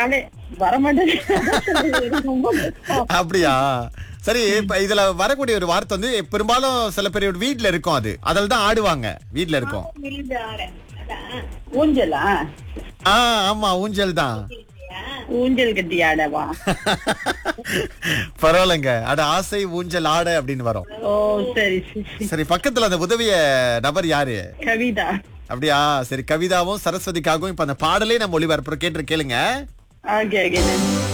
என்னாலே வரமாட்டேங்குது ரொம்ப கஷ்டம். அப்படியா சரி இப்ப இதுல வரக்கூடிய ஒரு வார்த்தை வந்து பெரும்பாலும் சில பேர் வீட்ல இருக்கும் அது அதில் தான் ஆடுவாங்க வீட்ல இருக்கும் ஊஞ்சலா ஆ ஆமா ஊஞ்சல் தான் ஊஞ்சல் கட்டி ஆடவா பரவாயில்லைங்க அட ஆசை ஊஞ்சல் ஆட அப்படின்னு வரும் ஓ சரி சரி சரி. சரி பக்கத்துல அந்த உதவிய நபர் யாரு கவிதா அப்படியா சரி கவிதாவும் சரஸ்வதிக்காகவும் இப்ப அந்த பாடலே நம்ம ஒளிபரப்புற கேட்டு கேளுங்க ஓகே ஓகே நன்றி